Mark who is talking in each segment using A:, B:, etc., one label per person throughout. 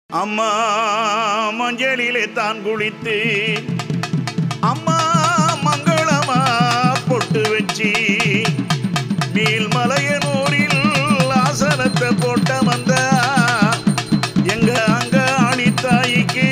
A: அம்மா மஞ்சளிலே தான் குளித்து அம்மா மங்களமா பொட்டு வச்சு நீல்மலையனூரில் ஆசனத்தை போட்ட வந்த எங்க அங்க தாய்க்கு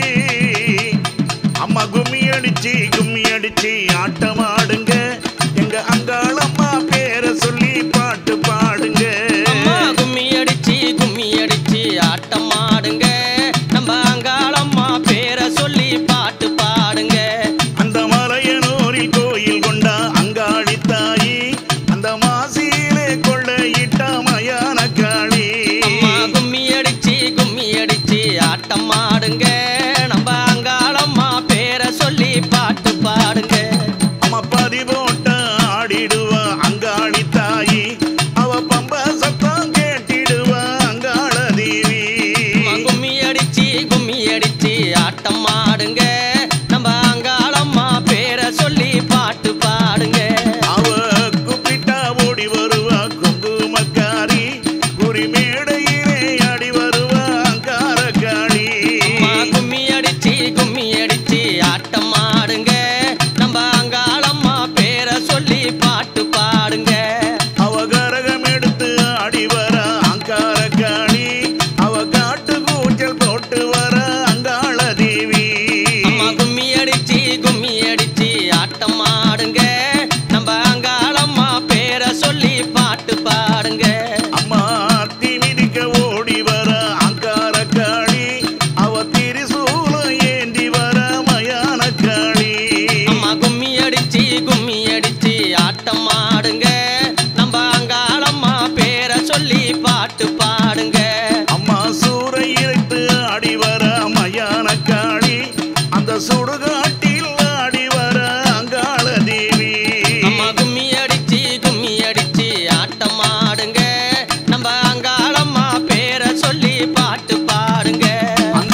A: அம்மா கும்மி அடிச்சு கும்மி அடிச்சு ஆட்டம் ஆடுங்க எங்க அங்காளம்மா பேரை சொல்லி பாட்டு பாடுங்க
B: அம்மா கும்மி அடிச்சு கும்மி அடிச்சு ஆட்டம் ஆடுங்க நம்ம அங்காளம்மா பேரை சொல்லி பாட்டு பாடுங்க
A: அந்த மலையனூரில் கோயில் கொண்ட அங்காளி தாயி அந்த மாசியிலே கொள்ளையிட்ட மயான காளி
B: அம்மா கும்மி அடிச்சு கும்மி அடிச்சு ஆட்டம் ஆடுங்க நம்ம அங்காளம்மா பேரை சொல்லி பாட்டு பாடுங்க
A: அம்மா பதி போட்ட ஆடிடுவா அங்காளி தாயி அவ பம்ப சத்தம் கேட்டிடுவா அங்காள தேவி
B: அம்மா கும்மி அடிச்சு கும்மி அடிச்சு ஆட்டம் ஆடுங்க நம்ம அங்காளம்மா பேரை சொல்லி பாட்டு பாடுங்க
A: அவ கூப்பிட்டா ஓடி வருவா குங்குமக்காரி குறி மேடையிலே ஆடி வருவா அங்கார காளி
B: அம்மா கும்மி அடிச்சு கும்மி அடிச்சு ஆட்டம் ஆடுங்க நம்ம அங்காளம்மா பேரை சொல்லி பாட்டு பாடுங்க
A: அவ கரகம் எடுத்து ஆடி வர அங்கார காளி அவ காட்டு கூச்சல் போட்டு வர அங்காள தேவி
B: அம்மா கும்மி அடிச்சு கும்மி அடிச்சு ஆட்டம் ஆடுங்க நம்ம அங்காளம்மா பேரை சொல்லி பாட்டு பாடுங்க
A: அம்மா திமிதிக்க ஓடி வர அங்கார காளி அவ திரிசூலம் ஏந்தி வர மயான காளி
B: அம்மா கும்மி அடிச்சு கும்மி அடிச்சு ஆட்டம் ஆடுங்க நம்ம அங்காளம்மா பேரை சொல்லி பாட்டு பாடுங்க
A: அம்மா சூறை இறைத்து ஆடி வர மயான காளி அந்த சுடுகாட்டில் ஆடி வர அங்காள தேவி
B: அம்மா கும்மி அடிச்சு கும்மி அடிச்சு ஆட்டம் ஆடுங்க நம்ம அங்காளம்மா பேரை சொல்லி பாட்டு பாடுங்க
A: அந்த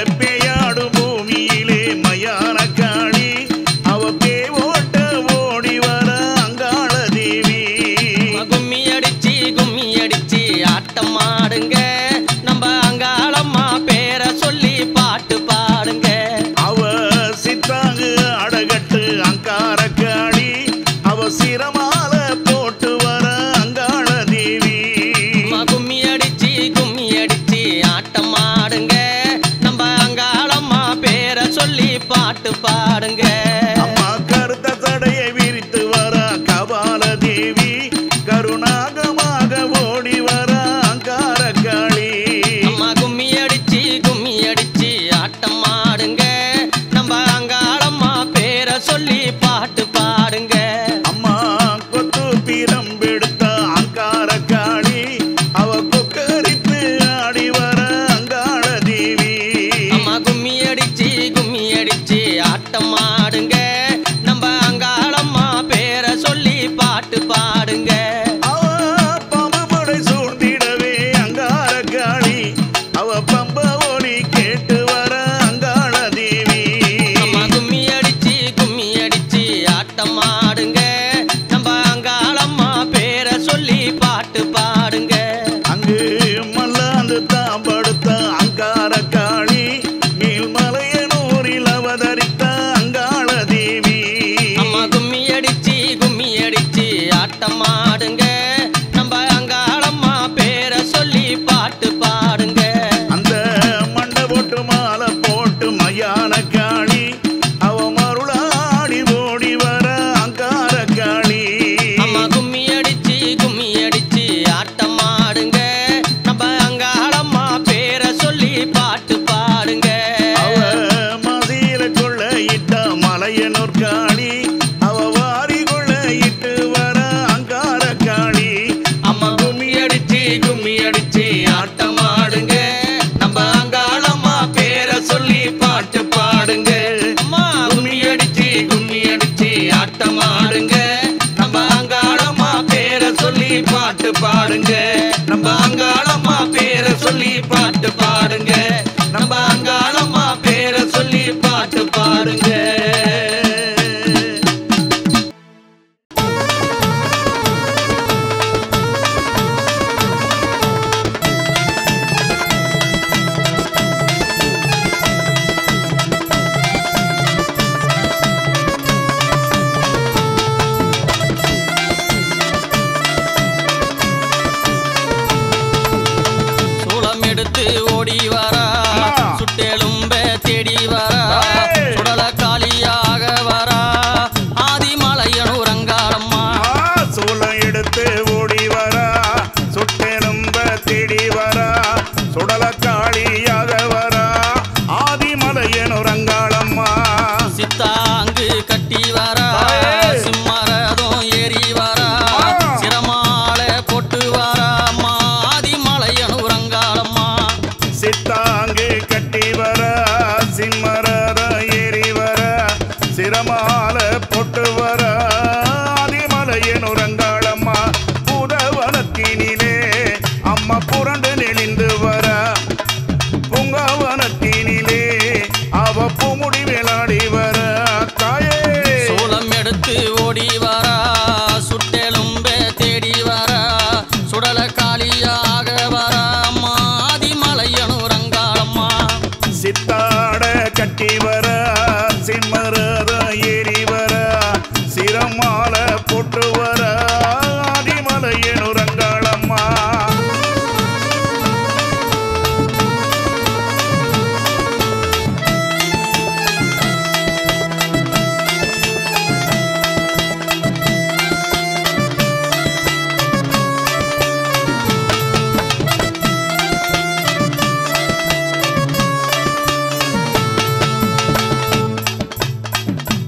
A: பேயாடு பூமியிலே மயான காளி அவ பேவோட்ட ஓடி வர அங்காள தேவி
B: அம்மா கும்மி அடிச்சு கும்மி அடிச்சு ஆட்டம் ஆடுங்க நம்ம அங்காளம்மா பேரை சொல்லி பாட்டு பாடுங்க
A: அவ சித்தாங்கு அடகட்டு அங்கார காளி அவ சிரமால போட்டு வர அங்காள தேவி
B: அம்மா கும்மி அடிச்சு கும்மி அடிச்சு ஆட்டம் ஆடுங்க நம்ம அங்காளம்மா பேரை சொல்லி பாட்டு பாடுங்க
A: அம்மா கருத்த சடையை விரித்து வர கபால தேவி கருணாகமாக ஓடி வர அங்கார காளி
B: அம்மா கும்மி அடிச்சு கும்மி அடிச்சு ஆட்டம் ஆடுங்க நம்ம அங்காளம்மா பேரை சொல்லி பாட்டு பாடுங்க
A: அம்மா கொத்து பீரம்பெடுத்த அங்கார காளி அவ கொக்கரித்து ஆடி வர அங்காள தேவி
B: அம்மா கும்மி அடிச்சு கும்மி அடிச்சு ஆட்டம் ஆடுங்க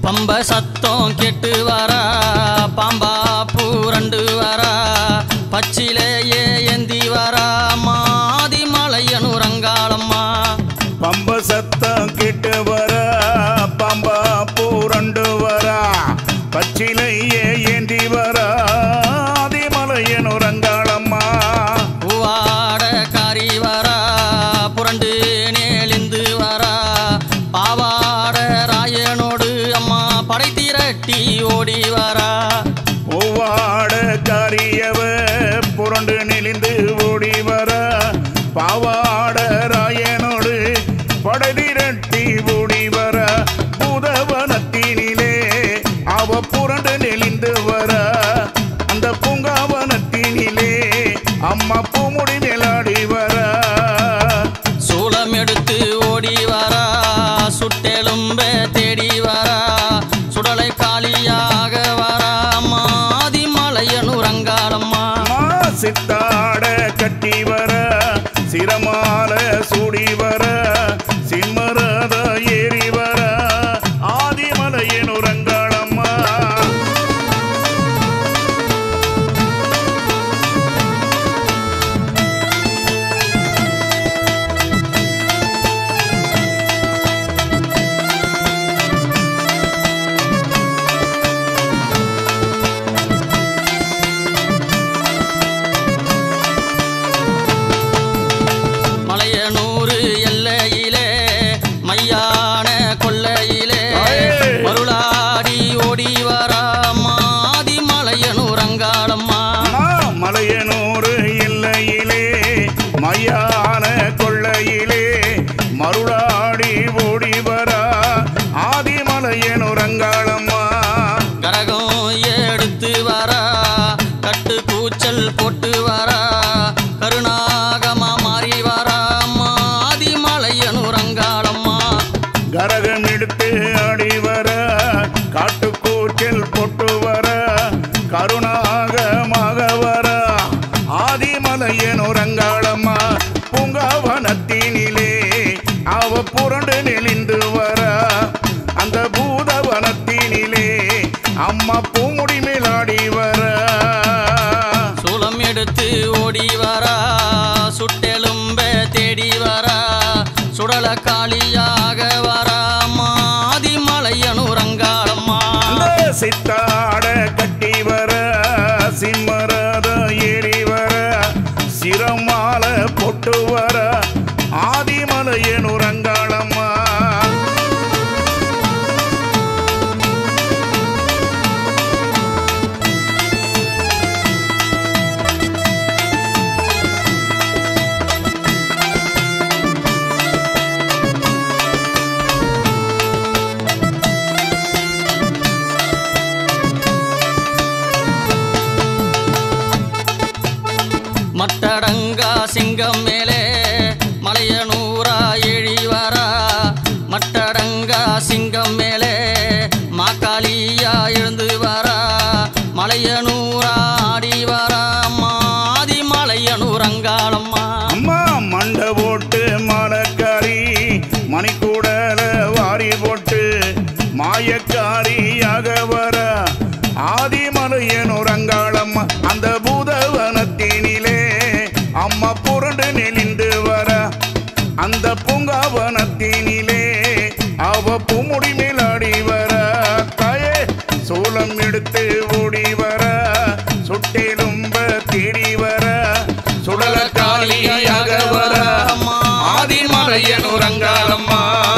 B: பம்ப சத்தம் கெட்டு வரா பாம்பா பூரண்டு வரா பச்சிலேயே ஏந்தி வரா மாதி மலையனுரங்காளம்மா
A: பம்ப சத்தம் கேட்டு வர பம்பா பூரண்டு வரா பச்சிலையே ஏந்தி வரா ஆதிமலையனுரங்காளம்மா
B: பூவாட காரி வரா புரண்டு நேலிந்து வரா பாவாட ராயனோடு அம்மா படை திரட்டி ஓடி வரா
A: பூவாட காரியவ புரண்டு நெளிந்து ஓடி வர பாவாட ராயனோடு படைதிரட்டி ஓடி வர பூதவனத்தினிலே அவ புரண்டு நெளிந்து வர அந்த பூங்காவனத்தினிலே அம்மா பூமுடி மேலாடி வர
B: சூளம் எடுத்து ஓடி வரா சுட்டெலும்ப தேடி வரா சுடலை காலியாக வரா மாதி மலையனுரங்காளம்மா
A: அம்மா சித்தாட கட்டி வர சிரமால சூடி வர சிம்மரத ஏறி வர ஆதிமலையின் உரங்காளம்மா
B: மலையனூறு எல்லையிலே மையான கொல்லையிலே
A: தாயே!
B: மருளாடி ஓடி வரா மாதி மலையனுரங்காளம்மா
A: அம்மா மலையனூறு எல்லையிலே மையான கொள்ளையிலே மருளாடி ஓடி வர ஆதிமலையின் உரங்காளம்மா
B: கரகம் எடுத்து வரா கட்டு கூச்சல் போட்டு வரா கருணாகமா மாறி வரா மாதி மலையனுரங்காளம்மா
A: கரகம் எடுத்து ஆடி வர காட்டுக்கூச்சல் பொட்டு வர கருணாகமாக வர ஆதிமலையன் உரங்காளம்மா பூங்காவனத்தினிலே அவ புரண்டு நெளிந்து வர அந்த பூதவனத்தினிலே அம்மா பூமுடி மேலாடி வர
B: சூளம் எடுத்து ஓடி வரா சுட்டெலும்ப தேடி வரா சுடல காளியாக வரா மாதி மலையனுரங்காளம்மா
A: அந்த சித்தாட கட்டி வர சிம்மரத ஏறி வர சிரமால பொட்டு வர ஆதிமலையன் உரங்காளம்மா
B: மட்டடங்கா சிங்கம் மேலே மலையனூரா எழி வரா மட்டடங்கா சிங்கம் மேலே மாக்காளியா எழுந்து வரா மலையனூரா ஆடி வரா மாதி மலையனூரங்காளம்மா
A: அம்மா மண்டை போட்டு மலக்காரி மணிக்கூடல வாரி போட்டு மாயக்காரியாக வர ஆதிமலையன் உரங்காளம்மா அந்த பூதவனத்தினிலே அம்மா புரண்டு நெளிந்து வர அந்த பூங்காவனத்தினிலே அவ பூமுடி மேலாடி வர தாயே சூலம் எடுத்து ஓடி வர சுட்டெலும்ப தேடி வர சுடல காளியாக வர ஆதிமலையன் உரங்காளம்மா